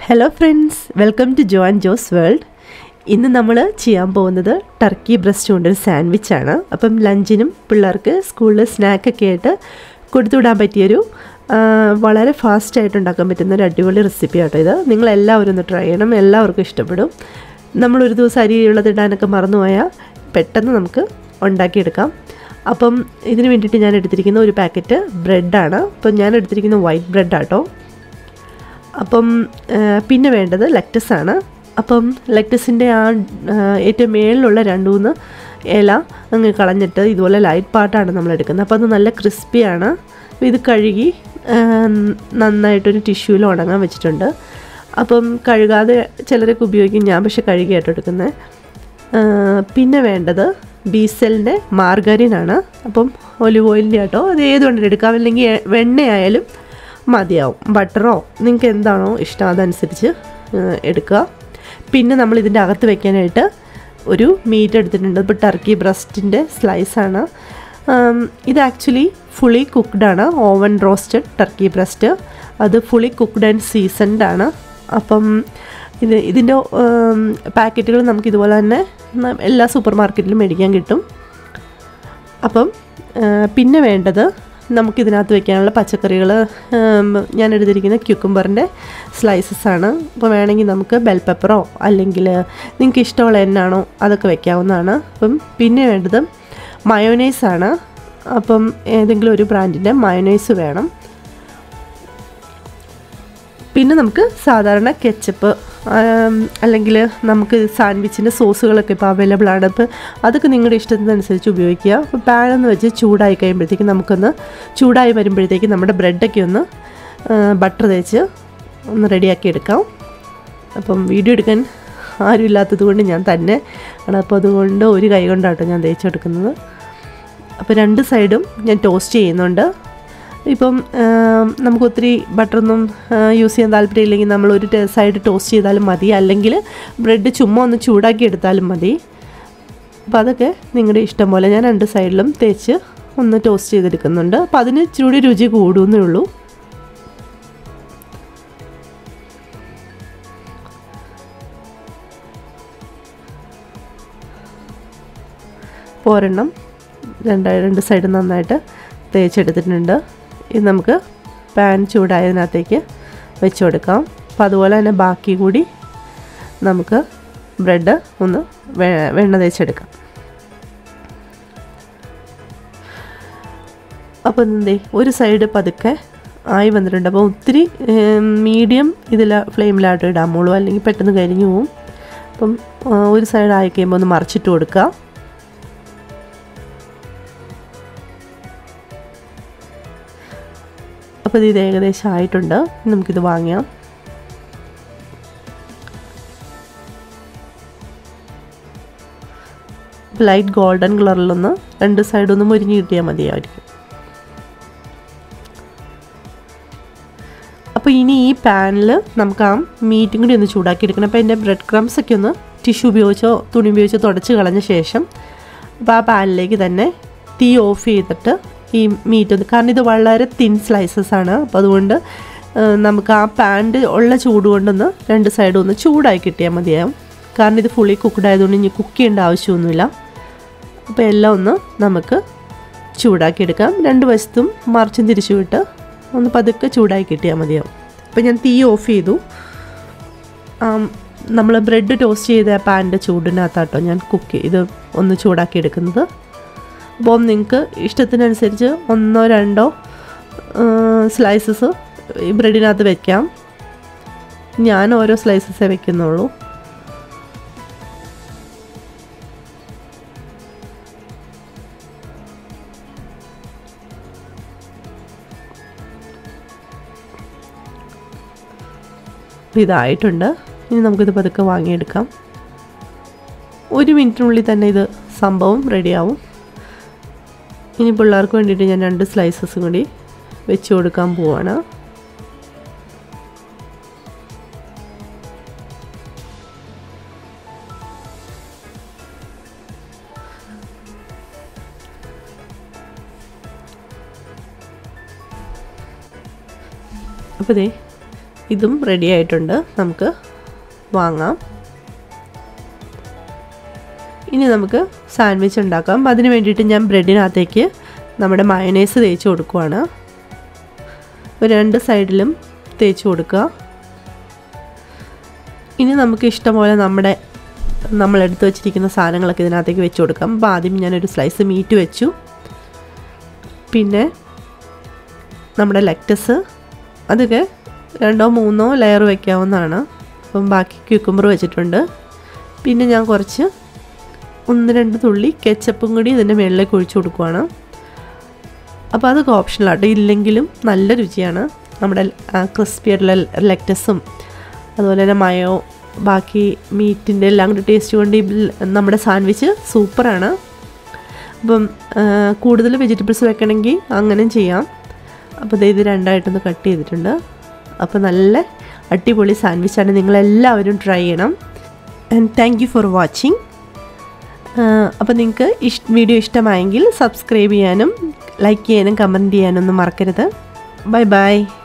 hello friends welcome to John Jose world ഇന്ന് നമ്മൾ ചെയ്യാൻ പോകുന്നത് ടർക്കി ബ്രസ്റ്റ് കൊണ്ടൊരു സാൻഡ്വിച്ചാണ് അപ്പം ലഞ്ചിനും പിള്ളേർക്ക് സ്കൂളിൽ സ്നാക്കൊക്കെ ആയിട്ട് കൊടുത്തുവിടാൻ പറ്റിയൊരു ആ, വളരെ ഫാസ്റ്റായിട്ട് ഉണ്ടാക്കാൻ പറ്റുന്ന ഒരു അടിപൊളി റെസിപ്പി ആട്ടോ ഇത് നിങ്ങളെല്ലാവരും ഒന്ന് ട്രൈ ചെയ്യണം എല്ലാവർക്കും ഇഷ്ടപ്പെടും നമ്മളൊരു ദിവസം അരി ഉള്ളതിടാനൊക്കെ മറന്നുപോയാൽ പെട്ടെന്ന് നമുക്ക് ഉണ്ടാക്കിയെടുക്കാം അപ്പം ഇതിന് വേണ്ടിയിട്ട് ഞാൻ എടുത്തിരിക്കുന്ന ഒരു പാക്കറ്റ് ബ്രെഡാണ് അപ്പം ഞാൻ എടുത്തിരിക്കുന്ന വൈറ്റ് ബ്രെഡാട്ടോ അപ്പം ആ, പിന്നെ വേണ്ടത് ലെക്ടസ് ആണ് അപ്പം ലെക്ടസിൻ്റെ ആ ആ, ഏറ്റവും മേളിലുള്ള രണ്ട് മൂന്ന് ഇല അങ്ങ് കളഞ്ഞിട്ട് ഇതുപോലെ ലൈറ്റ് പാർട്ടാണ് നമ്മൾ എടുക്കുന്നത് അപ്പോൾ അത് നല്ല ക്രിസ്പിയാണ് അപ്പോൾ ഇത് കഴുകി ആ, നന്നായിട്ടൊരു ടിഷ്യൂവിൽ ഉണങ്ങാൻ വെച്ചിട്ടുണ്ട് അപ്പം കഴുകാതെ ചിലരൊക്കെ ഉപയോഗിക്കും ഞാൻ പക്ഷെ കഴുകിയായിട്ട് എടുക്കുന്നത് പിന്നെ വേണ്ടത് ബീസലിൻ്റെ മാർഗരിനാണ് അപ്പം ഒലിവ് ഓയിലിൻ്റെ ആട്ടോ അത് ഏത് വേണമെങ്കിലും എടുക്കാം അല്ലെങ്കിൽ എ- വെണ്ണയായാലും മതിയാവും ബട്ടറോ നിങ്ങൾക്ക് എന്താണോ ഇഷ്ടം അതനുസരിച്ച് ആ, എടുക്കുക പിന്നെ നമ്മൾ ഇതിൻ്റെ അകത്ത് വെക്കാനായിട്ട് ഒരു മീറ്റ് എടുത്തിട്ടുണ്ട് ഇപ്പോൾ ടർക്കി ബ്രസ്റ്റിൻ്റെ സ്ലൈസാണ് ഇത് ആക്ച്വലി ഫുള്ളി കുക്ക്ഡ് ആണ് ഓവൻ റോസ്റ്റഡ് ടർക്കി ബ്രസ്റ്റ് അത് ഫുള്ളി കുക്ക്ഡ് ആൻഡ് സീസൺഡ് ആണ് അപ്പം ഇത് ഇതിൻ്റെ പാക്കറ്റുകൾ നമുക്ക് ഇതുപോലെ തന്നെ ന- എല്ലാ സൂപ്പർ മാർക്കറ്റിലും മേടിക്കാൻ കിട്ടും അപ്പം ആ, പിന്നെ വേണ്ടത് നമുക്കിതിനകത്ത് വെക്കാനുള്ള പച്ചക്കറികൾ ഞാൻ എടുത്തിരിക്കുന്ന ക്യുക്കുംബറിൻ്റെ സ്ലൈസസ് ആണ് അപ്പോൾ വേണമെങ്കിൽ നമുക്ക് ബെൽ പെപ്പറോ അല്ലെങ്കിൽ നിങ്ങൾക്ക് ഇഷ്ടമുള്ള എന്നാണോ അതൊക്കെ വെക്കാവുന്നതാണ് അപ്പം പിന്നെ വേണ്ടത് മയോനൈസ് ആണ് അപ്പം ഏതെങ്കിലും ഒരു ബ്രാൻഡിൻ്റെ മയോനൈസ് വേണം പിന്നെ നമുക്ക് സാധാരണ കെച്ചപ്പ് അല്ലെങ്കിൽ നമുക്ക് സാൻഡ്വിച്ചിൻ്റെ സോസുകളൊക്കെ ഇപ്പോൾ അവൈലബിൾ ആണ് അപ്പോൾ അതൊക്കെ നിങ്ങളുടെ ഇഷ്ടത്തിനനുസരിച്ച് ഉപയോഗിക്കുക അപ്പോൾ പാനൊന്ന് വെച്ച് ചൂടായി കഴിയുമ്പോഴത്തേക്ക് നമുക്കൊന്ന് ചൂടായി വരുമ്പോഴത്തേക്ക് നമ്മുടെ ബ്രെഡൊക്കെ ഒന്ന് ബട്ടർ തേച്ച് ഒന്ന് റെഡിയാക്കി എടുക്കാം അപ്പം വീഡിയോ എടുക്കാൻ ആരും ഇല്ലാത്തത് കൊണ്ട് ഞാൻ തന്നെ ആണ് അപ്പോൾ അതുകൊണ്ട് ഒരു കൈ കൊണ്ടാട്ടോ ഞാൻ തേച്ചെടുക്കുന്നത് അപ്പോൾ രണ്ട് സൈഡും ഞാൻ ടോസ്റ്റ് ചെയ്യുന്നുണ്ട് ഇപ്പം ആം, നമുക്ക് ഒത്തിരി ബട്ടറൊന്നും യൂസ് ചെയ്യാൻ താല്പര്യമില്ലെങ്കിൽ നമ്മൾ ഒരു സൈഡ് ടോസ്റ്റ് ചെയ്താലും മതി അല്ലെങ്കിൽ ബ്രെഡ് ചുമ്മാ ഒന്ന് ചൂടാക്കി എടുത്താലും മതി അപ്പോൾ അതൊക്കെ നിങ്ങളുടെ ഇഷ്ടം പോലെ ഞാൻ രണ്ട് സൈഡിലും തേച്ച് ഒന്ന് ടോസ്റ്റ് ചെയ്തെടുക്കുന്നുണ്ട് അപ്പോൾ അതിന് ഇച്ചിരി രുചി കൂടുന്നേ ഉള്ളൂ അപ്പോൾ ഒരെണ്ണം രണ്ട് രണ്ട് സൈഡ് നന്നായിട്ട് തേച്ചെടുത്തിട്ടുണ്ട് ഇത് നമുക്ക് പാൻ ചൂടായതിനകത്തേക്ക് വെച്ച് കൊടുക്കാം അപ്പോൾ അതുപോലെ തന്നെ ബാക്കി കൂടി നമുക്ക് ബ്രെഡ് ഒന്ന് വെ- വെണ്ണ തേച്ചെടുക്കാം അപ്പോൾ എന്തേ ഒരു സൈഡ് പതുക്കെ ആയി വന്നിട്ടുണ്ട് അപ്പോൾ ഒത്തിരി മീഡിയം ഇതിൽ ഫ്ലെയിമിലായിട്ട് ഇടാമുള്ളൂ അല്ലെങ്കിൽ പെട്ടെന്ന് കരിഞ്ഞു പോവും അപ്പം ആ, ഒരു സൈഡ് ആയി കഴിയുമ്പോൾ ഒന്ന് മറിച്ചിട്ട് കൊടുക്കുക അപ്പോൾ ഇത് ഏകദേശം ആയിട്ടുണ്ട് ഇനി നമുക്കിത് വാങ്ങാം ലൈറ്റ് ഗോൾഡൻ കളറിലൊന്ന് രണ്ട് സൈഡൊന്ന് മുരിഞ്ഞ് കിട്ടിയാൽ മതിയായിരിക്കും അപ്പോൾ ഇനി ഈ പാനിൽ നമുക്ക് ആ മീറ്റും കൂടി ഒന്ന് ചൂടാക്കി എടുക്കണം അപ്പോൾ അതിൻ്റെ ബ്രെഡ് ക്രംസ് ഒക്കെ ഒന്ന് ടിഷ്യൂ ഉപയോഗിച്ചോ തുണി ഉപയോഗിച്ചോ തുടച്ച് കളഞ്ഞ ശേഷം അപ്പോൾ ആ പാനിലേക്ക് തന്നെ തീ ഓഫ് ചെയ്തിട്ട് ഈ മീറ്റ് ഒന്ന് കാരണം ഇത് വളരെ തിൻ സ്ലൈസസ് ആണ് അപ്പോൾ അതുകൊണ്ട് ആ, നമുക്ക് ആ പാൻ്റെ ഉള്ള ചൂട് കൊണ്ടൊന്ന് രണ്ട് സൈഡും ഒന്ന് ചൂടായി കിട്ടിയാൽ മതിയാവും കാരണം ഇത് ഫുള്ളി കുക്ക്ഡ് ആയതുകൊണ്ട് ഇനി കുക്ക് ചെയ്യേണ്ട ആവശ്യമൊന്നുമില്ല അപ്പോൾ എല്ലാം ഒന്ന് നമുക്ക് ചൂടാക്കി എടുക്കാം രണ്ട് വശത്തും മറിച്ചും തിരിച്ചു വിട്ട് ഒന്ന് പതുക്കെ ചൂടായി കിട്ടിയാൽ മതിയാവും അപ്പോൾ ഞാൻ തീ ഓഫ് ചെയ്തു നമ്മൾ ബ്രെഡ് ടോസ്റ്റ് ചെയ്ത പാനിൻ്റെ ചൂടിനകത്താട്ടോ ഞാൻ കുക്ക് ഇത് ഒന്ന് ചൂടാക്കി എടുക്കുന്നത് അപ്പോൾ നിങ്ങൾക്ക് ഇഷ്ടത്തിനനുസരിച്ച് ഒന്നോ രണ്ടോ സ്ലൈസസ് ഈ ബ്രെഡിനകത്ത് വെക്കാം ഞാൻ ഓരോ സ്ലൈസസേ വെക്കുന്നുള്ളൂ അപ്പോൾ ഇതായിട്ടുണ്ട് ഇനി നമുക്കിത് പതുക്കെ വാങ്ങിയെടുക്കാം ഒരു മിനിറ്റിനുള്ളിൽ തന്നെ ഇത് സംഭവം റെഡിയാവും ഇനി പിള്ളേർക്ക് വേണ്ടിയിട്ട് ഞാൻ രണ്ട് സ്ലൈസസും കൂടി വെച്ച് കൊടുക്കാൻ പോവാണ് അപ്പോൾ ദേ ഇതും റെഡി ആയിട്ടുണ്ട് നമുക്ക് വാങ്ങാം ഇനി നമുക്ക് സാൻഡ്വിച്ച് ഉണ്ടാക്കാം അപ്പം അതിന് വേണ്ടിയിട്ട് ഞാൻ ബ്രെഡിനകത്തേക്ക് നമ്മുടെ മയണൈസ് തേച്ച് കൊടുക്കുവാണ് ഒരു രണ്ട് സൈഡിലും തേച്ച് കൊടുക്കുക ഇനി നമുക്ക് ഇഷ്ടംപോലെ നമ്മുടെ നമ്മൾ എടുത്തു വെച്ചിരിക്കുന്ന സാധനങ്ങളൊക്കെ ഇതിനകത്തേക്ക് വെച്ച് കൊടുക്കാം അപ്പോൾ ആദ്യം ഞാനൊരു സ്ലൈസ് മീറ്റ് വെച്ചു പിന്നെ നമ്മുടെ ലെക്ടസ് അതൊക്കെ രണ്ടോ മൂന്നോ ലെയർ വയ്ക്കാവുന്നതാണ് അപ്പം ബാക്കി ക്യൂക്കുമ്പർ വെച്ചിട്ടുണ്ട് പിന്നെ ഞാൻ കുറച്ച് ഒന്ന് രണ്ട് തുള്ളി കെച്ചപ്പും കൂടി ഇതിൻ്റെ മുകളിലേക്ക് ഒഴിച്ചു കൊടുക്കുവാണ് അപ്പോൾ അതൊക്കെ ഓപ്ഷണലാട്ടോ ഇല്ലെങ്കിലും നല്ല രുചിയാണ് നമ്മുടെ ക്രിസ്പി ആയിട്ടുള്ള ലെക്ടസും അതുപോലെ തന്നെ മയോ ബാക്കി മീറ്റിൻ്റെ എല്ലാം കൂടി ടേസ്റ്റ് കൊണ്ട് ഈ നമ്മുടെ സാൻഡ്വിച്ച് സൂപ്പറാണ് അപ്പം കൂടുതൽ വെജിറ്റബിൾസ് വെക്കണമെങ്കിൽ അങ്ങനെയും ചെയ്യാം അപ്പോൾ ഇത് രണ്ടായിട്ടൊന്ന് കട്ട് ചെയ്തിട്ടുണ്ട് അപ്പോൾ നല്ല അടിപൊളി സാൻഡ്വിച്ചാണ് നിങ്ങളെല്ലാവരും ട്രൈ ചെയ്യണം and thank you for watching അപ്പോൾ നിങ്ങൾക്ക് ഇഷ് വീഡിയോ ഇഷ്ടമായെങ്കിൽ സബ്സ്ക്രൈബ് ചെയ്യാനും ലൈക്ക് ചെയ്യാനും കമൻറ്റ് ചെയ്യാനൊന്നും മറക്കരുത് ബൈ ബൈ